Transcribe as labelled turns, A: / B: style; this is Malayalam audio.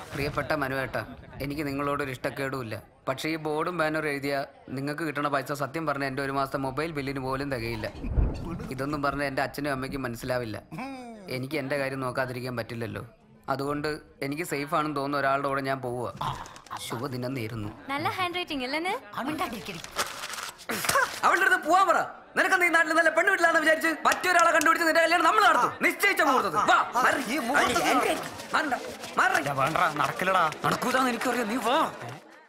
A: പ്രിയപ്പെട്ട മനുവേട്ട എനിക്ക് നിങ്ങളോടൊരു ഇഷ്ടക്കേടുമില്ല പക്ഷേ ഈ ബോർഡും ബാനറും എഴുതിയ നിങ്ങൾക്ക് കിട്ടണ പൈസ സത്യം പറഞ്ഞ എൻ്റെ ഒരു മാസത്തെ മൊബൈൽ ബില്ലിന് പോലും തികയില്ല ഇതൊന്നും പറഞ്ഞ എൻ്റെ അച്ഛനും അമ്മയ്ക്കും മനസ്സിലാവില്ല എനിക്ക് എൻ്റെ കാര്യം നോക്കാതിരിക്കാൻ പറ്റില്ലല്ലോ അതുകൊണ്ട് എനിക്ക് സേഫ് ആണെന്ന് തോന്നുന്ന ഒരാളുടെ കൂടെ ഞാൻ പോവുക ശുഭദിനം നേരുന്നു
B: നല്ല ഹാൻഡ് റൈറ്റിംഗ് അല്ലേ
A: അവളുടെ അടുത്ത് പോവാൻ പറ നിനക്ക് ഈ നാട്ടിൽ നല്ല പെണ്ണ് വീട്ടിലാണെന്ന് വിചാരിച്ച് മറ്റൊരാളെ കണ്ടുപിടിച്ച് നിന്റെ കല്യാണം നമ്മൾ നടത്തും നിശ്ചയിച്ച മുഹൂർത്തത് വാ മാറ്. മാറണ്ട. മാറണ്ട.
C: വേണ്ട നടക്കില്ലടാ
A: നടക്കൂതാന്ന് എനിക്കറിയാം നീ വാ